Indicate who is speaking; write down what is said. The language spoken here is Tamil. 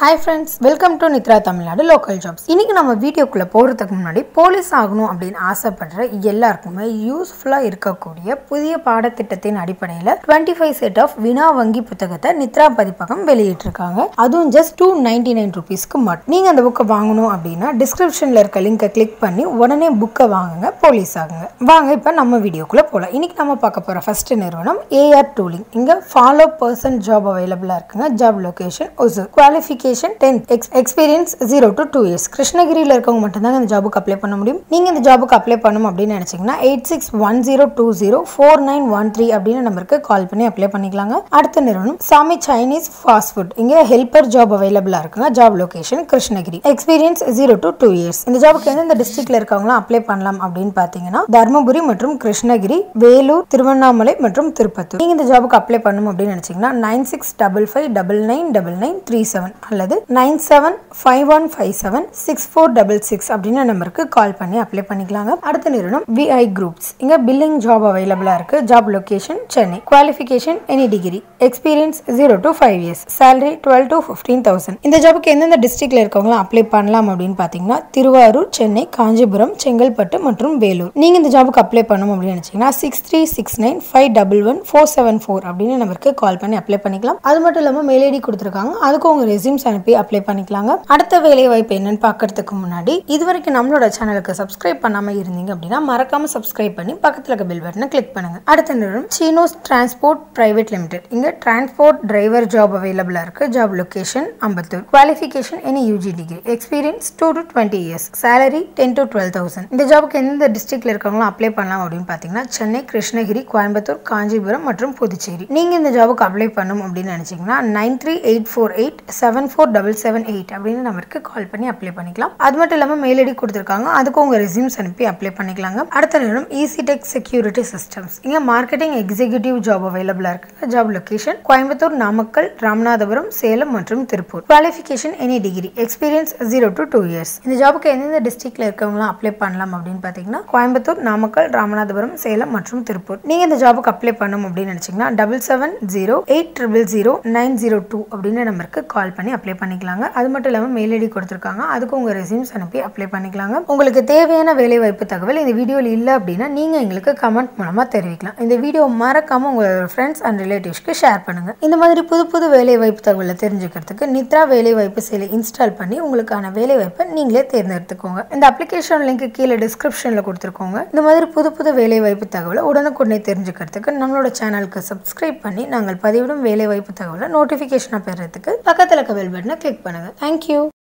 Speaker 1: hi friends welcome to Nithra Tamil Nadu local jobs இன்னைக்கு நம்ம வீடியோக்குள்ள போகிறதுக்கு முன்னாடி போலீஸ் ஆகணும் அப்படின்னு ஆசைப்படுற எல்லாருக்குமே யூஸ்ஃபுல்லாக இருக்கக்கூடிய புதிய பாடத்திட்டத்தின் அடிப்படையில் டுவெண்ட்டி ஃபைவ் செட் ஆஃப் வினா வங்கி புத்தகத்தை நித்ரா பதிப்பகம் வெளியிட்டிருக்காங்க அதுவும் ஜஸ்ட் டூ நைன்டி நைன் ருபீஸ்க்கு மட்டும் நீங்கள் அந்த புக்கை வாங்கணும் அப்படின்னா டிஸ்கிரிப்ஷனில் இருக்க லிங்கை கிளிக் பண்ணி உடனே புக்கை வாங்குங்க போலீஸ் ஆகுங்க வாங்க இப்போ நம்ம வீடியோக்குள்ளே போகலாம் இன்னைக்கு நம்ம பார்க்க போகிற ஃபர்ஸ்ட் நிறுவனம் ஏஆர் டூலிங் இங்கே ஃபாலோ பர்சன் ஜாப் அவைலபிளாக இருக்குங்க job location Hosur qualification tenth ex experience zero to two years கிருஷ்ணகிரியில் இருக்கவங்க மட்டும்தாங்க இந்த ஜாபுக்கு அப்ளை பண்ண முடியும் நீங்கள் இந்த ஜாபுக்கு அப்ளை பண்ணணும் அப்படின்னு நினச்சிங்கன்னா eight six one zero two zero four nine one three அப்படின்னு நம்பருக்கு கால் பண்ணி அப்ளை பண்ணிக்கலாங்க அடுத்த நிறுவனம் சாமி சைனீஸ் ஃபாஸ்ட் ஃபுட் இங்கே ஹெல்பர் ஜாப் அவைலபிளாக இருக்குங்க job location Krishnagiri experience zero to two years இந்த ஜாபுக்கு எந்தெந்த டிஸ்ட்ரிக்ட்ல இருக்கவங்களும் அப்ளை பண்ணலாம் அப்படின்னு பார்த்தீங்கன்னா தருமபுரி மற்றும் கிருஷ்ணகிரி வேலூர் திருவண்ணாமலை மற்றும் திருப்பத்தூர் நீங்கள் இந்த ஜாபுக்கு அப்ளை பண்ணணும் அப்படின்னு நினச்சிங்கன்னா nine six double five double nine double nine three seven அல்லது nine seven five one five seven six four double six அப்படின்னு நம்பருக்கு கால் பண்ணி அப்ளை பண்ணிக்கலாங்க அடுத்த நிறுவனம் விஐ குரூப்ஸ் இங்கே பில்லிங் ஜாப் அவைலபிளாக இருக்கு job location Chennai qualification any degree experience zero to five years salary twelve to fifteen thousand இந்த ஜாபுக்கு எந்தெந்த டிஸ்ட்ரிக்ட்ல இருக்கவங்களும் அப்ளை பண்ணலாம் அப்படின்னு பார்த்தீங்கன்னா திருவாரூர் சென்னை காஞ்சிபுரம் செங்கல்பட்டு மற்றும் வேலூர் நீங்கள் இந்த ஜாபுக்கு அப்ளை பண்ணணும் அப்படின்னு நினச்சிங்கன்னா six three six nine five double one four seven four அப்படின்னு நம்பருக்கு கால் பண்ணி அப்ளை பண்ணிக்கலாம் அது மட்டும் இல்லாமல் மெயில் ஐடி கொடுத்துருக்காங்க அதுக்கு உங்கள் ரெசியூம்ஸ் அனுப்பி அப்ளை பண்ணிக்கலாங்க அடுத்த வேலை வாய்ப்பு என்னன்னு பார்க்கறதுக்கு முன்னாடி இது வரைக்கும் நம்மளோட சேனலுக்கு சப்ஸ்கிரைப் பண்ணாமல் இருந்தீங்க அப்படின்னா மறக்காம சப்ஸ்கிரைப் பண்ணி பக்கத்தில் இருக்க பெல் பட்டனை கிளிக் பண்ணுங்க அடுத்த நிறுவனம் சீனோஸ் டிரான்ஸ்போர்ட் பிரைவேட் லிமிடெட் இங்கே டிரான்ஸ்போர்ட் டிரைவர் ஜாப் அவைலபிளாக இருக்கு job location Ambattur qualification any UG degree experience two to twenty years salary ten to twelve thousand இந்த ஜாபுக்கு எந்த டிஸ்ட்ரிக்ட்ல இருக்கவங்களும் அப்ளை பண்ணலாம் அப்படின்னு பார்த்தீங்கன்னா சென்னை கிருஷ்ணகிரி கோயம்புத்தூர் காஞ்சிபுரம் மற்றும் புதுச்சேரி நீங்கள் இந்த ஜாபுக்கு அப்ளை பண்ணணும் அப்படின்னு நினச்சிங்கன்னா nine three eight four eight seven four double seven eight அப்படின்னு நம்பருக்கு கால் பண்ணி அப்ளை பண்ணிக்கலாம் அது மட்டும் இல்லாமல் மெயில் ஐடி கொடுத்துருக்காங்க அதுக்கு உங்கள் ரெசியூம்ஸ் அனுப்பி அப்ளை பண்ணிக்கலாங்க அடுத்த நிறுவனம் ஈசி டெக் செக்யூரிட்டி சிஸ்டம்ஸ் இங்கே மார்க்கெட்டிங் எக்ஸிக்யூட்டிவ் ஜாப் அவைலபிளாக இருக்குங்க ஜாப் லொகேஷன் கோயம்புத்தூர் நாமக்கல் ராமநாதபுரம் சேலம் மற்றும் Tiruppur qualification any degree experience zero to two years இந்த ஜாபுக்கு எந்தெந்த டிஸ்ட்ரிக்ட்ல இருக்கவங்களாம் அப்ளை பண்ணலாம் அப்படின்னு பார்த்தீங்கன்னா கோயம்புத்தூர் நாமக்கல் ராமநாதபுரம் சேலம் மற்றும் திருப்பூர் நீங்கள் இந்த ஜாபுக்கு அப்ளை பண்ணணும் அப்படின்னு நினச்சிங்கன்னா double seven zero eight triple zero nine zero two அப்படின்னு நம்பருக்கு கால் பண்ணி அப்ளை பண்ணிக்கலாங்க அது மட்டும் இல்லாமல் மெயில் ஐடி கொடுத்துருக்காங்க அதுக்கு உங்கள் ரெசியூம்ஸ் அனுப்பி அப்ளை பண்ணிக்கலாங்க உங்களுக்கு தேவையான வேலை வாய்ப்பு தகவல் இந்த வீடியோவில் இல்லை அப்படின்னா நீங்கள் எங்களுக்கு கமெண்ட் மூலமாக தெரிவிக்கலாம் இந்த வீடியோ மறக்காமல் உங்களோட ஃப்ரெண்ட்ஸ் அண்ட் ரிலேட்டிவ்ஸ்க்கு ஷேர் பண்ணுங்கள் இந்த மாதிரி புது புது வேலை வாய்ப்பு தகவலை தெரிஞ்சுக்கிறதுக்கு நித்ரா வேலை வாய்ப்பு செயலி இன்ஸ்டால் பண்ணி உங்களுக்கான வேலை வாய்ப்பை நீங்களே தேர்ந்தெடுத்துக்கோங்க இந்த அப்ளிகேஷன் லிங்க் கீழே டிஸ்கிரிப்ஷனில் கொடுத்துருக்கோங்க இந்த மாதிரி புது புது வேலை வாய்ப்பு தகவலை உடனுக்குடனே தெரிஞ்சுக்கிறதுக்கு நம்மளோட சேனலுக்கு சப்ஸ்கிரைப் பண்ணி நாங்கள் பதிவிடும் வேலை வாய்ப்பு தகவலை நோட்டிஃபிகேஷனாக பெறதுக்கு பக்கத்தில் இருக்க பெல் பட்டனை கிளிக் பண்ணுங்கள் தேங்க்யூ